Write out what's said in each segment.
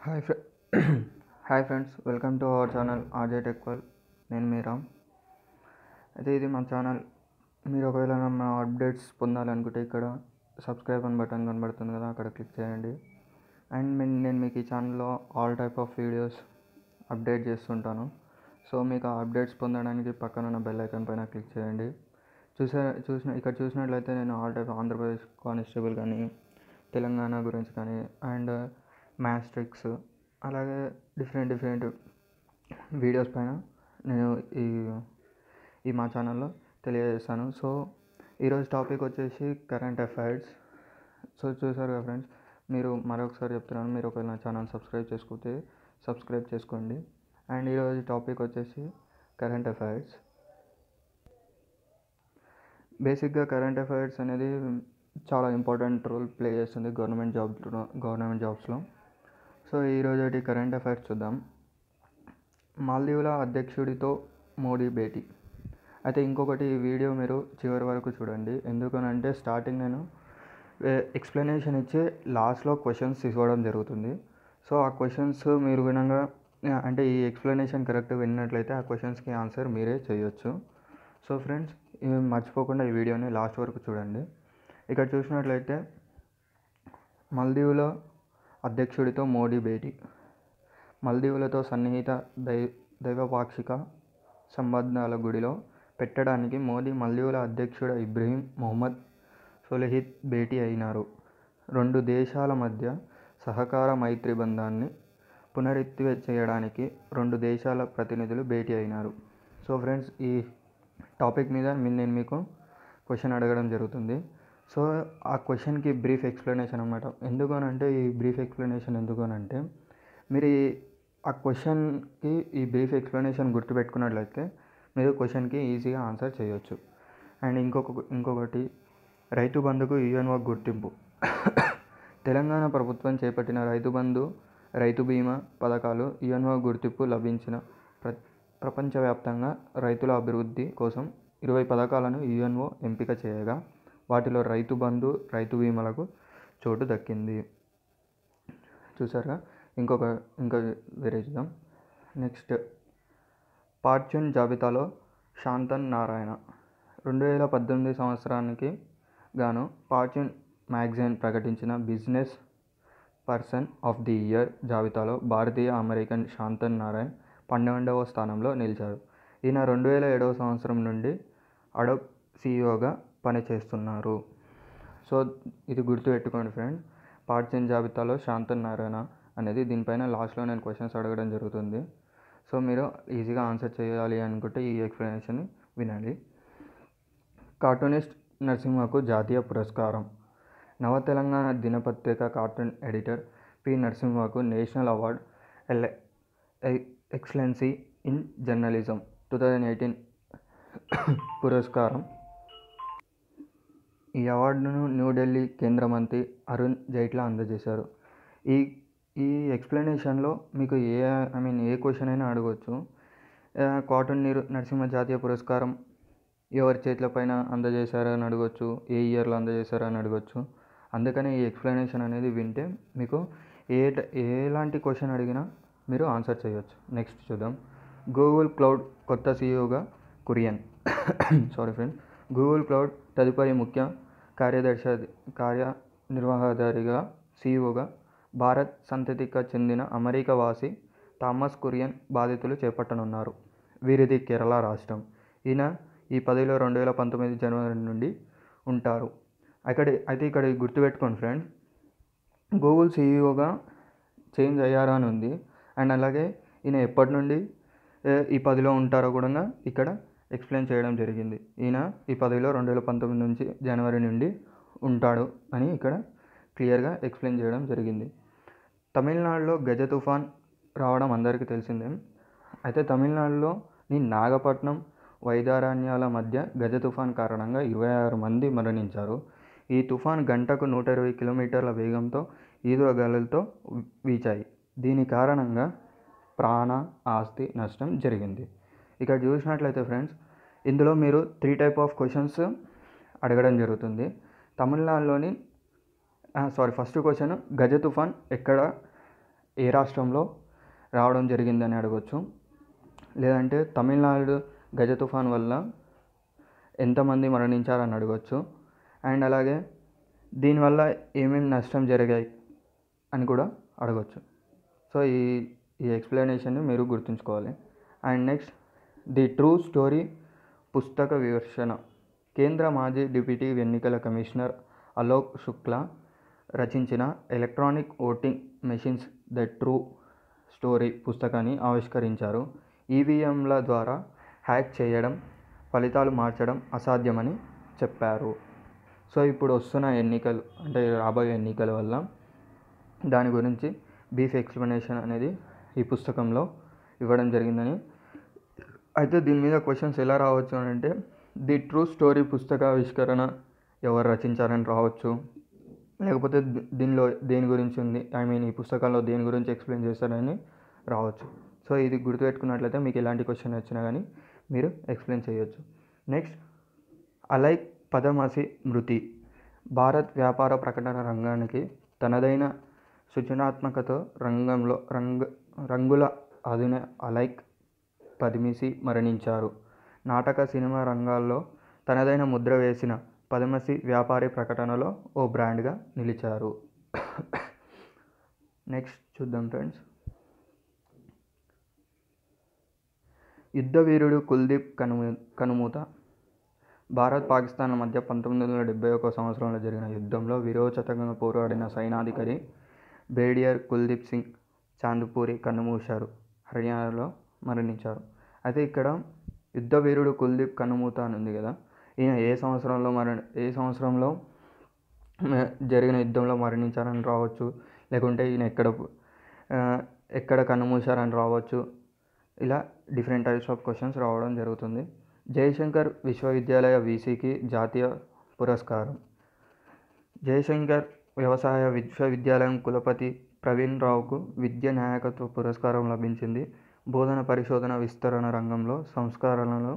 hi ఫ్రె hi friends welcome to our channel RJ టెక్వల్ నేను మీ రామ్ అయితే ఇది మా ఛానల్ మీరు ఒకవేళ మా అప్డేట్స్ పొందాలనుకుంటే ఇక్కడ సబ్స్క్రైబ్ అని బటన్ కనబడుతుంది కదా అక్కడ క్లిక్ చేయండి అండ్ నేను నేను మీకు ఈ ఛానల్లో all type of videos update చేస్తుంటాను సో మీకు ఆ అప్డేట్స్ పొందడానికి పక్కన ఉన్న బెల్ ఐకాన్ పైన క్లిక్ చేయండి చూసే చూసిన ఇక్కడ చూసినట్లయితే నేను ఆల్ టైప్ ఆంధ్రప్రదేశ్ కానిస్టేబుల్ కానీ తెలంగాణ గురించి కానీ అండ్ మ్యాథ్స్ ట్రిక్స్ అలాగే డిఫరెంట్ డిఫరెంట్ వీడియోస్ పైన నేను ఈ ఈ మా ఛానల్లో తెలియజేస్తాను సో ఈరోజు టాపిక్ వచ్చేసి కరెంట్ అఫైర్స్ సో చూసారు కదా ఫ్రెండ్స్ మీరు మరొకసారి చెప్తున్నాను మీరు ఒకవేళ నా ఛానల్ సబ్స్క్రైబ్ చేసుకుంటే సబ్స్క్రైబ్ చేసుకోండి అండ్ ఈరోజు టాపిక్ వచ్చేసి కరెంట్ అఫైర్స్ బేసిక్గా కరెంట్ అఫైర్స్ అనేది చాలా ఇంపార్టెంట్ రోల్ ప్లే చేస్తుంది గవర్నమెంట్ జాబ్ గవర్నమెంట్ జాబ్స్లో సో ఈరోజు కరెంట్ అఫైర్స్ చూద్దాం మాల్దీవుల అధ్యక్షుడితో మోడీ భేటీ అయితే ఇంకొకటి ఈ వీడియో మీరు చివరి వరకు చూడండి ఎందుకనంటే స్టార్టింగ్ నేను ఎక్స్ప్లెనేషన్ ఇచ్చి లాస్ట్లో క్వశ్చన్స్ ఇవ్వడం జరుగుతుంది సో ఆ క్వశ్చన్స్ మీరు వినంగా అంటే ఈ ఎక్స్ప్లెనేషన్ కరెక్ట్గా విన్నట్లయితే ఆ క్వశ్చన్స్కి ఆన్సర్ మీరే చేయొచ్చు సో ఫ్రెండ్స్ ఇవి మర్చిపోకుండా ఈ వీడియోని లాస్ట్ వరకు చూడండి ఇక్కడ చూసినట్లయితే మల్దీవుల అధ్యక్షుడితో మోడీ భేటీ మల్దీవులతో సన్నిహిత దై దైవపాక్షిక సంబంధాల గుడిలో పెట్టడానికి మోదీ మల్దీవుల అధ్యక్షుడు ఇబ్రహీం మొహమ్మద్ సొలిహిత్ భేటీ అయినారు రెండు దేశాల మధ్య సహకార మైత్రి బంధాన్ని పునరుత్తి చేయడానికి రెండు దేశాల ప్రతినిధులు భేటీ అయినారు సో ఫ్రెండ్స్ ఈ టాపిక్ మీద నేను మీకు క్వశ్చన్ అడగడం జరుగుతుంది సో ఆ క్వశ్చన్కి బ్రీఫ్ ఎక్స్ప్లెనేషన్ అనమాట ఎందుకు అంటే ఈ బ్రీఫ్ ఎక్స్ప్లెనేషన్ ఎందుకు అంటే మీరు ఈ ఆ క్వశ్చన్కి ఈ బ్రీఫ్ ఎక్స్ప్లెనేషన్ గుర్తుపెట్టుకున్నట్లయితే మీరు క్వశ్చన్కి ఈజీగా ఆన్సర్ చేయొచ్చు అండ్ ఇంకొక ఇంకొకటి రైతు బంధుకు యుఎన్ఓ గుర్తింపు తెలంగాణ ప్రభుత్వం చేపట్టిన రైతు బంధు రైతు బీమా పథకాలు యుఎన్ఓ గుర్తింపు లభించిన ప్ర ప్రపంచవ్యాప్తంగా రైతుల అభివృద్ధి కోసం ఇరవై పథకాలను యుఎన్ఓ ఎంపిక చేయగా వాటిలో రైతు బంధు రైతు బీమాలకు చోటు దక్కింది చూసారా ఇంకొక ఇంకా వేరే చూద్దాం నెక్స్ట్ ఫార్చ్యూన్ జాబితాలో శాంతన్ నారాయణ రెండు వేల పద్దెనిమిది సంవత్సరానికి గాను ఫార్చ్యూన్ మ్యాగజైన్ ప్రకటించిన business person of the year జాబితాలో భారతీయ అమెరికన్ శాంతన్ నారాయణ్ పన్నెండవ స్థానంలో నిలిచారు ఈయన రెండు వేల ఏడవ సంవత్సరం నుండి అడోబ్ సీఈఓగా పనిచేస్తున్నారు సో ఇది గుర్తుపెట్టుకోండి ఫ్రెండ్స్ పార్చిన్ జాబితాలో శాంతన్ నారాయణ అనేది దీనిపైన లాస్ట్లో నేను క్వశ్చన్స్ అడగడం జరుగుతుంది సో మీరు ఈజీగా ఆన్సర్ చేయాలి అనుకుంటే ఈ ఎక్స్ప్లెనేషన్ వినండి కార్టూనిస్ట్ నరసింహకు జాతీయ పురస్కారం నవ తెలంగాణ దినపత్రిక కార్టూన్ ఎడిటర్ పి నరసింహకు నేషనల్ అవార్డ్ ఎల్ excellency in journalism two thousand eighteen పురస్కారం ఈ అవార్డును న్యూఢిల్లీ కేంద్ర మంత్రి అరుణ్ జైట్లా అందజేశారు ఈ ఈ ఎక్స్ప్లెనేషన్లో మీకు ఏ ఐ మీన్ ఏ క్వశ్చన్ అయినా అడగవచ్చు కాటన్ నీరు నరసింహ జాతీయ పురస్కారం ఎవరి చేతుల పైన అందజేశారని అడగవచ్చు ఏ ఇయర్లో అందజేశారని అడగవచ్చు అందుకని ఈ ఎక్స్ప్లెనేషన్ అనేది వింటే మీకు ఏ ఎలాంటి క్వశ్చన్ అడిగినా మీరు ఆన్సర్ చేయొచ్చు నెక్స్ట్ చూద్దాం గూగుల్ క్లౌడ్ కొత్త సీఈఓగా Kurian sorry friend Google cloud తదుపరి ముఖ్య కార్యదర్శి కార్యనిర్వాహదారిగా సీఈఓగా భారత్ సంతతికి చెందిన అమెరికా వాసి థామస్ కురియన్ బాధితులు చేపట్టనున్నారు వీరిది కేరళ రాష్ట్రం ఈయన ఈ పదవిలో రెండు వేల పంతొమ్మిది జనవరి నుండి ఉంటారు అక్కడ అయితే ఇక్కడ గుర్తుపెట్టుకోండి ఫ్రెండ్స్ గూగుల్ సీఈఓగా చేంజ్ అయ్యారా అని ఉంది అండ్ అలాగే ఈయన ఎప్పటి నుండి ఈ పదవిలో ఉంటారో కూడా ఇక్కడ ఎక్స్ప్లెయిన్ చేయడం జరిగింది ఈయన ఈ పదవిలో రెండు వేల పంతొమ్మిది నుంచి జనవరి నుండి ఉంటాడు అని ఇక్కడ క్లియర్గా ఎక్స్ప్లెయిన్ చేయడం జరిగింది తమిళనాడులో గజ తుఫాన్ రావడం అందరికీ తెలిసిందే అయితే తమిళనాడులోని నాగపట్నం వైదారణ్యాల మధ్య గజ తుఫాన్ కారణంగా ఇరవై ఆరు మంది మరణించారు ఈ తుఫాన్ గంటకు నూట ఇరవై కిలోమీటర్ల వేగంతో ఈదుర గాలులతో వీచాయి దీని కారణంగా ప్రాణ ఆస్తి నష్టం జరిగింది ఇక్కడ చూసినట్లయితే ఫ్రెండ్స్ ఇందులో మీరు త్రీ టైప్ ఆఫ్ క్వశ్చన్స్ అడగడం జరుగుతుంది తమిళనాడులోని సారీ ఫస్ట్ క్వశ్చన్ గజ తుఫాన్ ఎక్కడ ఏ రాష్ట్రంలో రావడం జరిగిందని అడగవచ్చు లేదంటే తమిళనాడు గజ తుఫాన్ వల్ల ఎంతమంది మరణించారని అడగవచ్చు అండ్ అలాగే దీనివల్ల ఏమేమి నష్టం జరిగాయి అని కూడా అడగవచ్చు సో ఈ ఈ ఎక్స్ప్లెనేషన్ని మీరు గుర్తుంచుకోవాలి and next the true story పుస్తక విమర్శన కేంద్ర మాజీ డిప్యూటీ ఎన్నికల కమిషనర్ అలోక్ శుక్లా రచించిన electronic voting machines the true story పుస్తకాన్ని ఆవిష్కరించారు ఈవీఎంల ద్వారా హ్యాక్ చేయడం ఫలితాలు మార్చడం అసాధ్యమని చెప్పారు సో ఇప్పుడు వస్తున్న ఎన్నికలు అంటే రాబోయే ఎన్నికల వల్ల దాని గురించి బీఫ్ ఎక్స్ప్లెనేషన్ అనేది ఈ పుస్తకంలో ఇవ్వడం జరిగిందని అయితే దీని మీద క్వశ్చన్స్ ఎలా రావచ్చు అని అంటే ది ట్రూ స్టోరీ పుస్తక ఆవిష్కరణ ఎవరు రచించారని రావచ్చు లేకపోతే ది- దీనిలో దేని గురించి ఉంది ఐ మీన్ ఈ పుస్తకంలో దేని గురించి ఎక్స్ప్లెయిన్ చేస్తారని రావచ్చు సో ఇది గుర్తుపెట్టుకున్నట్లయితే మీకు ఎలాంటి క్వశ్చన్ వచ్చినా కానీ మీరు ఎక్స్ప్లెయిన్ చేయొచ్చు నెక్స్ట్ అలైక్ పదమసి మృతి భారత్ వ్యాపార ప్రకటన రంగానికి తనదైన సృజనాత్మకతో రంగంలో రంగ రంగుల అదునే అలైక్ పదిమిసి మరణించారు నాటక సినిమా రంగాల్లో తనదైన ముద్ర వేసిన పదమసి వ్యాపారి ప్రకటనలో ఓ బ్రాండ్గా నిలిచారు నెక్స్ట్ చూద్దాం ఫ్రెండ్స్ యుద్ధవీరుడు కుల్దీప్ కనుము కనుమూత భారత్ పాకిస్తాన్ల మధ్య పంతొమ్మిది వందల డెబ్బై ఒక సంవత్సరంలో జరిగిన యుద్ధంలో వీరోచితంగా పోరాడిన సైనాధికారి బ్రిగేడియర్ కుల్దీప్ సింగ్ చాంద్పూరి కన్నుమూశారు హర్యానాలో మరణించారు అయితే ఇక్కడ యుద్ధవీరుడు కుల్దీప్ కన్నుమూత అని ఉంది కదా ఈయన ఏ సంవత్సరంలో మరణ ఏ సంవత్సరంలో మ- జరిగిన యుద్ధంలో మరణించారని రావచ్చు లేకుంటే ఈయన ఎక్కడ ఆ, ఎక్కడ కన్నుమూశారని రావచ్చు ఇలా డిఫరెంట్ టైప్స్ ఆఫ్ క్వశ్చన్స్ రావడం జరుగుతుంది జయశంకర్ విశ్వవిద్యాలయ వీసీకి జాతీయ పురస్కారం జయశంకర్ వ్యవసాయ విశ్వవిద్యాలయం కులపతి ప్రవీణ్ రావుకు విద్య నాయకత్వ పురస్కారం లభించింది బోధన పరిశోధన విస్తరణ రంగంలో సంస్కరణలు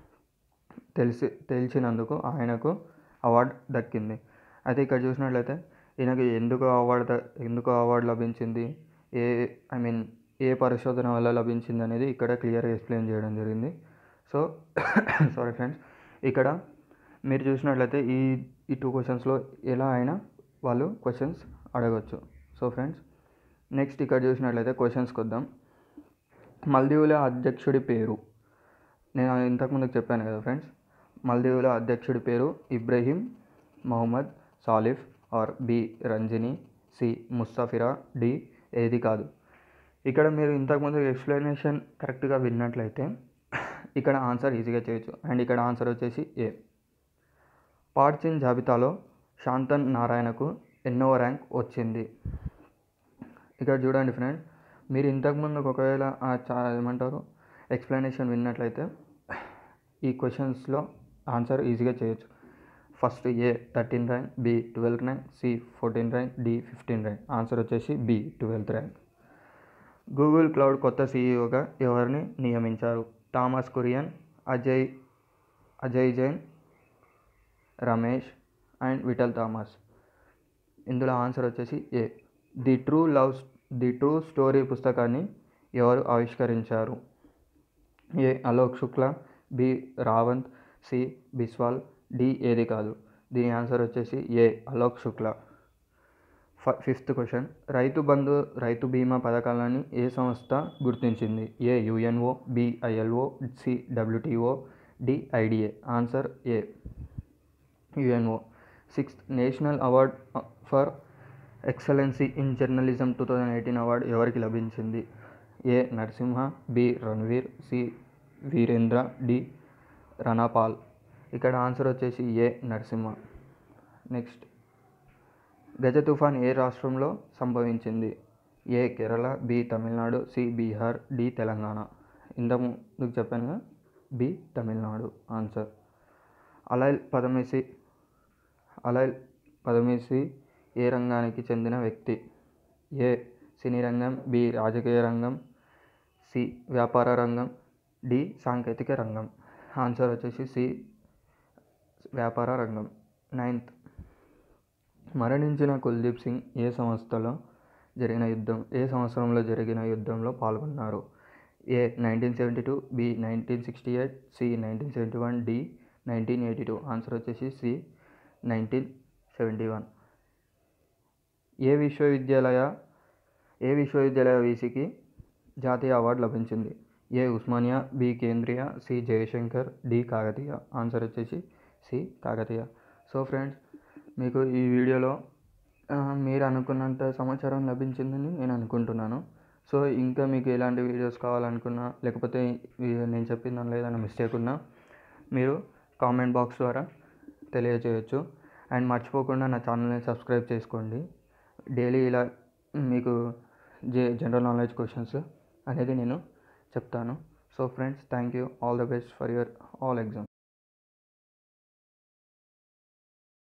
తెలిసి తెలిసినందుకు ఆయనకు అవార్డు దక్కింది అయితే ఇక్కడ చూసినట్లయితే ఈయనకు ఎందుకు అవార్డు ద- ఎందుకు అవార్డు లభించింది ఏ ఐ మీన్ ఏ పరిశోధన వల్ల లభించింది అనేది ఇక్కడ క్లియర్గా ఎక్స్ప్లెయిన్ చేయడం జరిగింది సో సారీ ఫ్రెండ్స్ ఇక్కడ మీరు చూసినట్లయితే ఈ ఈ టూ క్వశ్చన్స్లో ఎలా అయినా వాళ్ళు క్వశ్చన్స్ అడగచ్చు సో ఫ్రెండ్స్ నెక్స్ట్ ఇక్కడ చూసినట్లయితే క్వశ్చన్స్కి వద్దాం మల్దీవుల అధ్యక్షుడి పేరు నేను ఇంతకుముందు చెప్పాను కదా ఫ్రెండ్స్ మల్దీవుల అధ్యక్షుడి పేరు Ibrahim Mohamed Solih or B Ranjini C ముస్తఫిరా డి ఏది కాదు ఇక్కడ మీరు ఇంతకుముందు ఎక్స్ప్లెనేషన్ కరెక్ట్గా విన్నట్లయితే ఇక్కడ ఆన్సర్ ఈజీగా చేయొచ్చు అండ్ ఇక్కడ ఆన్సర్ వచ్చేసి ఏ పాడ్చిన్ జాబితాలో శాంతన్ నారాయణకు ఎన్నో ర్యాంక్ వచ్చింది ఇక్కడ చూడండి ఫ్రెండ్ మీరు ఇంతకుముందు ఒకవేళ ఆ చా ఏమంటారు ఎక్స్ప్లెనేషన్ విన్నట్లయితే ఈ క్వశ్చన్స్లో ఆన్సర్ ఈజీగా చేయొచ్చు first A thirteen rank B twelfth rank C fourteen rank D fifteen rank answer వచ్చేసి B twelfth rank Google cloud కొత్త సీఈఓగా ఎవరిని నియమించారు Thomas Kurian Ajay Ajay Jain Ramesh and Vittal Thomas ఇందులో ఆన్సర్ వచ్చేసి A the true love the true story పుస్తకాన్ని ఎవరు ఆవిష్కరించారు ఏ అలోక్ శుక్లా బి రావంత్ సి బిస్వాల్ డి ఏది కాదు దీని ఆన్సర్ వచ్చేసి ఏ అలోక్ శుక్లా ఫ- ఫిఫ్త్ క్వశ్చన్ రైతు బంధు రైతు బీమా పథకాలని ఏ సంస్థ గుర్తించింది A UNO B ILO C WTO D IDA answer A UNO sixth national award for excellency in journalism two thousand eighteen award ఎవరికి లభించింది A Narasimha B Ranveer C Virendra D Ranpal ఇక్కడ ఆన్సర్ వచ్చేసి ఏ నరసింహ నెక్స్ట్ గజ తుఫాన్ ఏ రాష్ట్రంలో సంభవించింది A Kerala B Tamil Nadu C Bihar D Telangana ఇంతకు ముందుకు చెప్పాను కదా బి తమిళనాడు ఆన్సర్ అలైల్ పదమేసి అలైల్ పదమేసి ఏ రంగానికి చెందిన వ్యక్తి ఏ సినీ రంగం బి రాజకీయ రంగం సి వ్యాపార రంగం డి సాంకేతిక రంగం ఆన్సర్ వచ్చేసి సి వ్యాపార రంగం నైన్త్ మరణించిన కుల్దీప్ సింగ్ ఏ సంస్థలో జరిగిన యుద్ధం ఏ సంవత్సరంలో జరిగిన యుద్ధంలో పాల్గొన్నారు A nineteen seventy two B nineteen sixty eight C nineteen seventy one D nineteen eighty two answer వచ్చేసి సి నైన్టీన్ సెవెంటీ వన్ ఏ విశ్వవిద్యాలయ ఏ విశ్వవిద్యాలయ వీసీకి జాతీయ అవార్డు లభించింది A Osmania B Kendriya C Jayashankar D Kakatiya answer వచ్చేసి సి కాకతీయ సో ఫ్రెండ్స్ మీకు ఈ వీడియోలో ఆ, మీరు అనుకున్నంత సమాచారం లభించిందని నేను అనుకుంటున్నాను సో ఇంకా మీకు ఎలాంటి వీడియోస్ కావాలనుకున్నా లేకపోతే ఈ- నేను చెప్పిన దానిలో ఏదైనా మిస్టేక్ ఉన్నా మీరు కామెంట్ బాక్స్ ద్వారా తెలియజేయచ్చు అండ్ మర్చిపోకుండా నా ఛానల్ని సబ్స్క్రైబ్ చేసుకోండి డైలీ ఇలా మీకు జే జనరల్ నాలెడ్జ్ క్వశ్చన్స్ అనేది నేను చెప్తాను so friends thank you all the best for your all exam